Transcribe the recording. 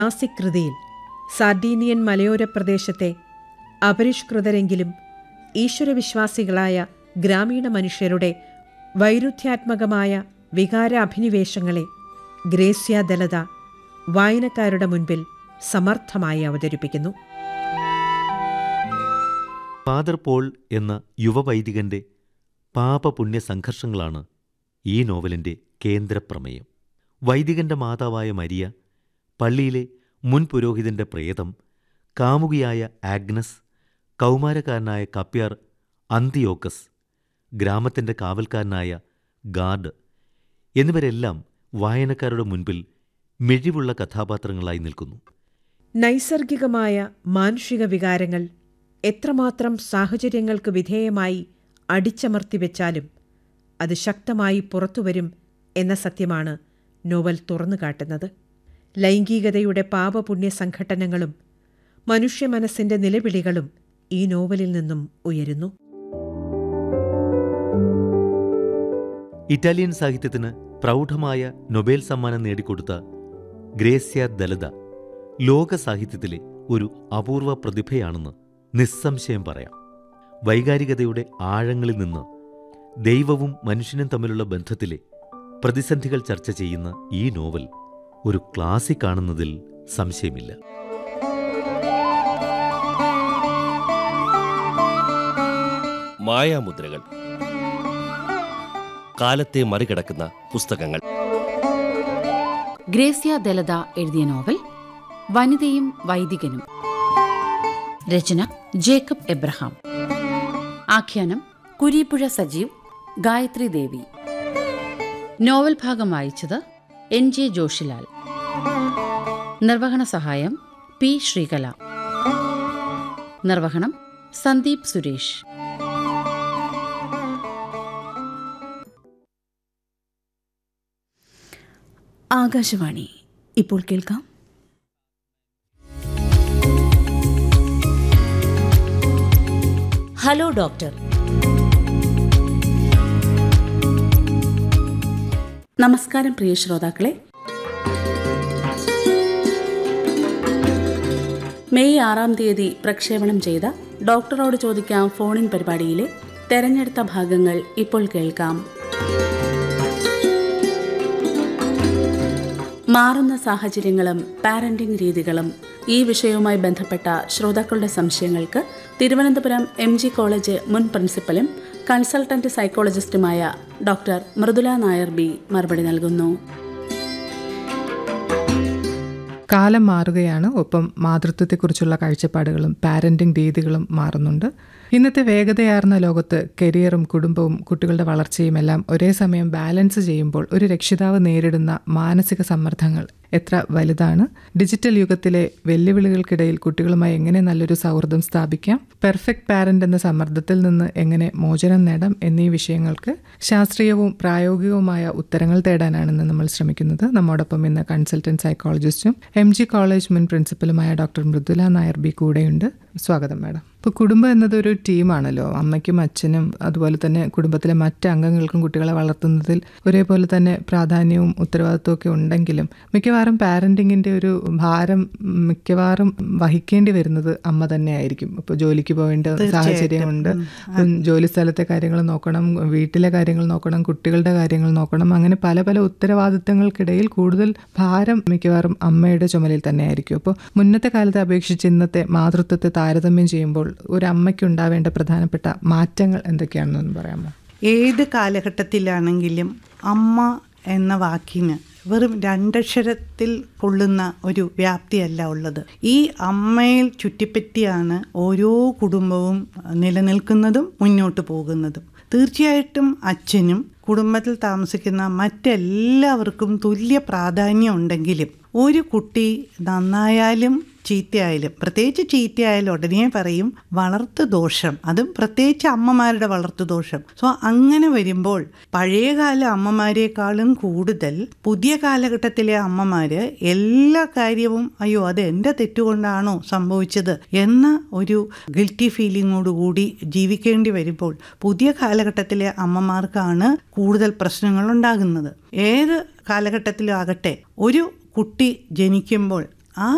classic കൃതിയിൽ സാർഡീനിയൻ മലയോര പ്രദേശത്തെ അപരിഷ്കൃതരെങ്കിലും ഈശ്വരവിശ്വാസികളായ ഗ്രാമീണ മനുഷ്യരുടെ വൈരുദ്ധ്യാത്മകമായ വികാരാഭിനിവേശങ്ങളെ ഗ്രേസ്യ ദലത വായനക്കാരുടെ മുൻപിൽ സമർത്ഥമായി അവതരിപ്പിക്കുന്നു ഫാദർ പോൾ എന്ന യുവവൈദികന്റെ പാപപുണ്യ സംഘർഷങ്ങളാണ് ഈ നോവലിന്റെ കേന്ദ്രപ്രമേയം വൈദികന്റെ മാതാവായ മരിയ പള്ളിയിലെ മുൻ പുരോഹിതന്റെ പ്രേതം കാമുകിയായ ആഗ്നസ് കൗമാരക്കാരനായ കപ്യാർ അന്തിയോക്കസ് ഗ്രാമത്തിന്റെ കാവൽക്കാരനായ ഗാർഡ് എന്നിവരെല്ലാം വായനക്കാരുടെ മുൻപിൽ മിഴിവുള്ള കഥാപാത്രങ്ങളായി നിൽക്കുന്നു നൈസർഗികമായ മാനുഷിക വികാരങ്ങൾ എത്രമാത്രം സാഹചര്യങ്ങൾക്ക് വിധേയമായി അടിച്ചമർത്തി വെച്ചാലും അത് ശക്തമായി പുറത്തുവരും എന്ന സത്യമാണ് നോവൽ തുറന്നു കാട്ടുന്നത് ലൈംഗികതയുടെ പാപപുണ്യ സംഘട്ടനങ്ങളും മനുഷ്യ മനസ്സിന്റെ നിലവിളികളും ഈ നോവലിൽ നിന്നും ഉയരുന്നു ഇറ്റാലിയൻ സാഹിത്യത്തിന് പ്രൗഢമായ നൊബേൽ സമ്മാനം നേടിക്കൊടുത്ത ഗ്രേസ്യ ദലത ലോക സാഹിത്യത്തിലെ ഒരു അപൂർവ പ്രതിഭയാണെന്ന് നിസ്സംശയം പറയാം വൈകാരികതയുടെ ആഴങ്ങളിൽ നിന്ന് ദൈവവും മനുഷ്യനും തമ്മിലുള്ള ബന്ധത്തിലെ പ്രതിസന്ധികൾ ചർച്ച ചെയ്യുന്ന ഈ നോവൽ ഒരു ക്ലാസിക് ആണെന്നതിൽ സംശയമില്ല മായാമുദ്രകൾ കാലത്തെ മറികടക്കുന്ന പുസ്തകങ്ങൾ ഗ്രേസ്യ ദലത എഴുതിയ നോവൽ വനിതയും വൈദികനും രചന ജേക്കബ് എബ്രഹാം ആഖ്യാനം കുരീപ്പുഴ സജീവ് ഗായത്രി ദേവി നോവൽ ഭാഗം വായിച്ചത് എൻ ജെ ജോഷിലാൽ നിർവഹണ സഹായം പി ശ്രീകല നിർവഹണം സന്ദീപ് സുരേഷ് ആകാശവാണി ഇപ്പോൾ കേൾക്കാം ഹലോ ഡോക്ടർ നമസ്കാരം പ്രിയ ശ്രോതാക്കളെ മെയ് ആറാം തീയതി പ്രക്ഷേപണം ചെയ്ത ഡോക്ടറോട് ചോദിക്കാം ഫോണിൻ പരിപാടിയിലെ തെരഞ്ഞെടുത്ത ഭാഗങ്ങൾ ഇപ്പോൾ കേൾക്കാം മാറുന്ന സാഹചര്യങ്ങളും പാരന്റിംഗ് രീതികളും ഈ വിഷയവുമായി ബന്ധപ്പെട്ട ശ്രോതാക്കളുടെ സംശയങ്ങൾക്ക് തിരുവനന്തപുരം എം ജി കോളേജ് മുൻ പ്രിൻസിപ്പലും കൺസൾട്ടന്റ് സൈക്കോളജിസ്റ്റുമായ ഡോക്ടർ മൃദുല നായർ ബി മറുപടി നൽകുന്നു കാലം മാറുകയാണ് ഒപ്പം മാതൃത്വത്തെക്കുറിച്ചുള്ള കാഴ്ചപ്പാടുകളും പാരന്റിംഗ് രീതികളും മാറുന്നുണ്ട് ഇന്നത്തെ വേഗതയാർന്ന ലോകത്ത് കരിയറും കുടുംബവും കുട്ടികളുടെ വളർച്ചയും എല്ലാം ഒരേ സമയം ബാലൻസ് ചെയ്യുമ്പോൾ ഒരു രക്ഷിതാവ് നേരിടുന്ന മാനസിക സമ്മർദ്ദങ്ങൾ എത്ര വലുതാണ് ഡിജിറ്റൽ യുഗത്തിലെ വെല്ലുവിളികൾക്കിടയിൽ കുട്ടികളുമായി എങ്ങനെ നല്ലൊരു സൗഹൃദം സ്ഥാപിക്കാം പെർഫെക്റ്റ് പാരന്റ് എന്ന സമ്മർദ്ദത്തിൽ നിന്ന് എങ്ങനെ മോചനം നേടാം എന്നീ വിഷയങ്ങൾക്ക് ശാസ്ത്രീയവും പ്രായോഗികവുമായ ഉത്തരങ്ങൾ തേടാനാണ് ഇന്ന് നമ്മൾ ശ്രമിക്കുന്നത് നമ്മോടൊപ്പം ഇന്ന് കൺസൾട്ടന്റ് സൈക്കോളജിസ്റ്റും എം ജി കോളേജ് മുൻ പ്രിൻസിപ്പലുമായ ഡോക്ടർ മൃദുല നായർ ബി കൂടെയുണ്ട് സ്വാഗതം മാഡം ഇപ്പോൾ കുടുംബം എന്നതൊരു ടീമാണല്ലോ അമ്മയ്ക്കും അച്ഛനും അതുപോലെ തന്നെ കുടുംബത്തിലെ മറ്റ് അംഗങ്ങൾക്കും കുട്ടികളെ വളർത്തുന്നതിൽ ഒരേപോലെ തന്നെ പ്രാധാന്യവും ഉത്തരവാദിത്വവും ഒക്കെ ഉണ്ടെങ്കിലും മിക്കവാറും പാരൻറ്റിങ്ങിൻ്റെ ഒരു ഭാരം മിക്കവാറും വഹിക്കേണ്ടി വരുന്നത് അമ്മ തന്നെയായിരിക്കും ഇപ്പോൾ ജോലിക്ക് പോകേണ്ട സാഹചര്യമുണ്ട് ഉം, ജോലി സ്ഥലത്തെ കാര്യങ്ങൾ നോക്കണം വീട്ടിലെ കാര്യങ്ങൾ നോക്കണം കുട്ടികളുടെ കാര്യങ്ങൾ നോക്കണം അങ്ങനെ പല പല ഉത്തരവാദിത്തങ്ങൾക്കിടയിൽ കൂടുതൽ ഭാരം മിക്കവാറും അമ്മയുടെ ചുമലിൽ തന്നെയായിരിക്കും അപ്പോൾ മുന്നത്തെ കാലത്തെ അപേക്ഷിച്ച് ഇന്നത്തെ മാതൃത്വത്തെ താരതമ്യം ചെയ്യുമ്പോൾ ഒരു അമ്മയ്ക്ക് ഉണ്ടാവേണ്ട പ്രധാനപ്പെട്ട മാറ്റങ്ങൾ എന്തൊക്കെയാണെന്നൊന്ന് പറയാമോ ഏത് കാലഘട്ടത്തിലാണെങ്കിലും അമ്മ എന്ന വാക്കിന് വെറും രണ്ടക്ഷരത്തിൽ കൊള്ളുന്ന ഒരു വ്യാപ്തിയല്ല ഉള്ളത് ഈ അമ്മയിൽ ചുറ്റിപ്പറ്റിയാണ് ഓരോ കുടുംബവും നിലനിൽക്കുന്നതും മുന്നോട്ട് പോകുന്നതും തീർച്ചയായിട്ടും അച്ഛനും കുടുംബത്തിൽ താമസിക്കുന്ന മറ്റെല്ലാവർക്കും തുല്യ പ്രാധാന്യം ഉണ്ടെങ്കിലും ഒരു കുട്ടി നന്നായാലും ചീത്തയായാലും പ്രത്യേകിച്ച് ചീത്തയായാലും ഉടനെ പറയും വളർത്തു ദോഷം അതും പ്രത്യേകിച്ച് അമ്മമാരുടെ വളർത്തു ദോഷം സോ അങ്ങനെ വരുമ്പോൾ പഴയകാല അമ്മമാരെക്കാളും കൂടുതൽ പുതിയ കാലഘട്ടത്തിലെ അമ്മമാര് എല്ലാ കാര്യവും അയ്യോ അത് എൻ്റെ തെറ്റുകൊണ്ടാണോ സംഭവിച്ചത് എന്ന ഒരു ഗിൽറ്റി ഫീലിങ്ങോടുകൂടി ജീവിക്കേണ്ടി വരുമ്പോൾ പുതിയ കാലഘട്ടത്തിലെ അമ്മമാർക്കാണ് കൂടുതൽ പ്രശ്നങ്ങൾ ഉണ്ടാകുന്നത് ഏത് കാലഘട്ടത്തിലും ആകട്ടെ ഒരു കുട്ടി ജനിക്കുമ്പോൾ